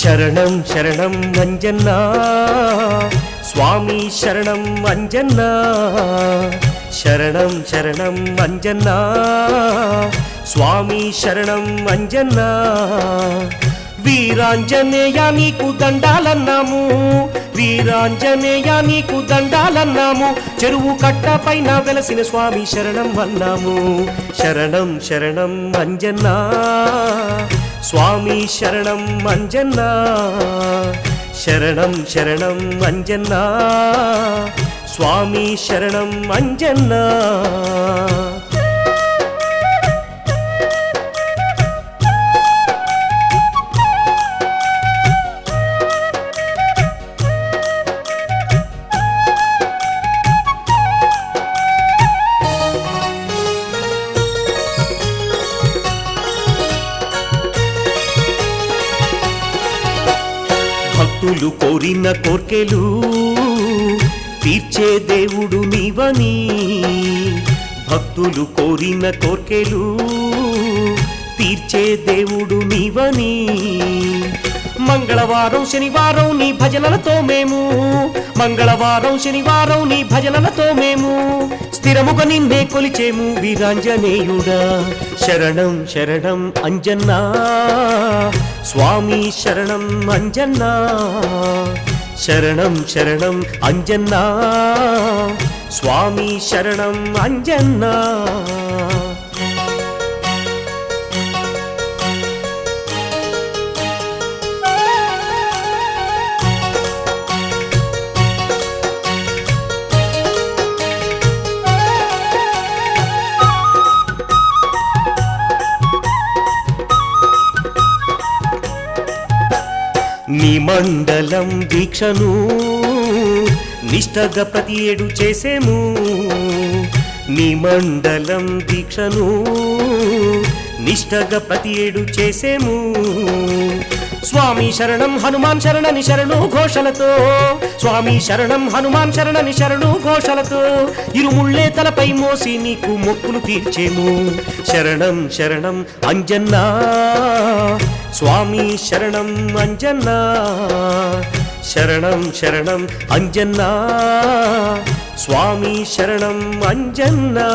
శరణం శరణం అంజన్నా స్వామి శరణం అంజన్నా శరణం శరణం అంజన్నా స్వామి శరణం అంజన్నా వీరాంజనేయ నీకు దండాలన్నాము వీరాంజనేయ నీకు దండాలన్నాము చెరువు కట్ట పైన వెలసిన స్వామి శరణం అన్నాము శరణం శరణం అంజన్నా స్వామి శరణం అంజన్నా శరణం శరణం అంజన్నా స్వామి శరణం అంజన్నా భక్తులు కోరిన కోర్కెలు తీర్చే దేవుడు నీవని భక్తులు కోరిన కోర్కెలు తీర్చే దేవుడు నీవని మంగళవారం శనివారం నీ భజనలతో మేము మంగళవారం శనివారం నీ భజనలతో మేము స్థిరముగా నిన్నే కొలిచేము వీరాంజనేయుడా శరణం శరణం అంజన్నా స్వామి శరణం అంజన్నా శరణం శరణం అంజన్నా స్వామి శరణం అంజన్నా నీ మండలం దీక్షను నిష్టగా ప్రతి ఏడు చేసేము నీ మండలం దీక్షను నిష్టగా ప్రతి ఏడు చేసేము స్వామి శరణం హనుమాన్ శరణని శరణు ఘోషలతో స్వామి శరణం హనుమాన్ శరణని శరణు ఘోషలతో ఇరుముళ్ళే తలపై మోసి నీకు మొక్కులు తీర్చేము శరణం శరణం అంజన్నా స్వామి శరణం అంజన్నా శరణం శరణం అంజన్నా స్వామి శరణం అంజన్నా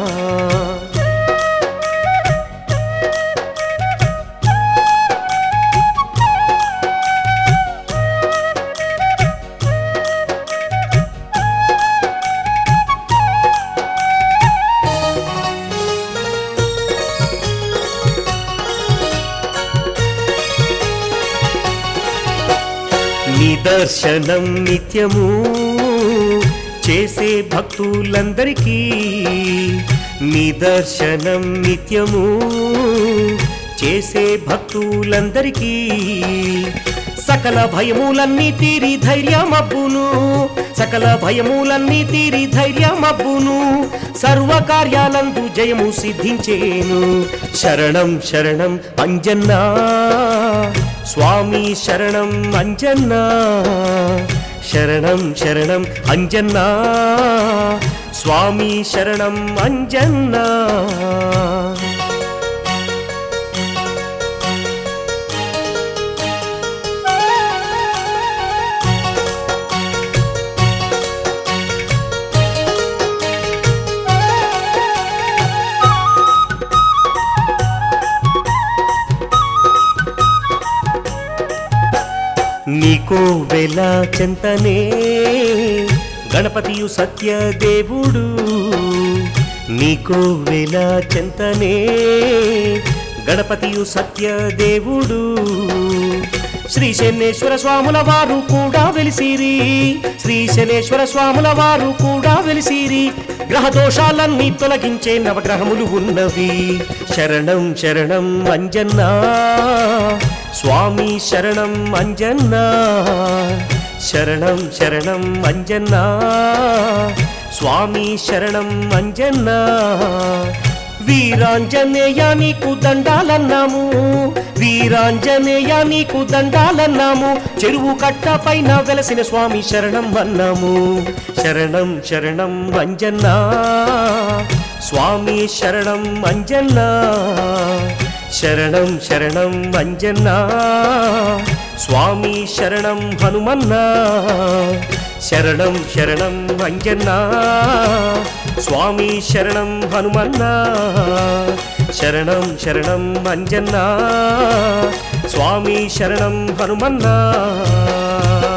నిదర్శనం నిత్యము చేసే భక్తులందరికీ నిదర్శనం నిత్యము చేసే భక్తులందరికీ సకల భయములన్నీ తీరి ధైర్యమబ్బును సకల భయములన్నీ తీరి ధైర్యమబ్బును సర్వ కార్యాలందు జయము సిద్ధించేను శరణం శరణం అంజన్నా స్వామి శరణం అంజన్నా శరణం శరణం అంజన్నా స్వామి శరణం అంజన్నా నీకో వెల చెంతనే గణపతియు సత్య దేవుడు నీకో వెల చెంతనే గణపతియు సత్య దేవుడు శ్రీ శనేశ్వర స్వాముల వారు కూడా వెలిసిరి శ్రీ శనేశ్వర స్వాముల వారు కూడా వెలిసిరి గ్రహ దోషాలన్నీ తొలగించే నవగ్రహములు ఉన్నవి శరణం శరణం అంజన్నా స్వామి శరణం అంజన్నా శరణం శరణం అంజన్నా స్వామి శరణం అంజన్నా వీరాంజనేయ నీకు దండాలన్నాము వీరాంజనేయ నీకు దండాలన్నాము చెరువు కట్ట పైన వెలసిన స్వామి శరణం అన్నాము శరణం శరణం అంజన్నా స్వామి శరణం అంజన్నా శరణం శరణం అంజన్నా స్వామి శరణం హనుమన్నా శరణం శరణం అంజన్నా స్వామి శరణం హనుమన్నా శరణం శరణం అంజన్నా స్వామి శరణం హనుమన్నా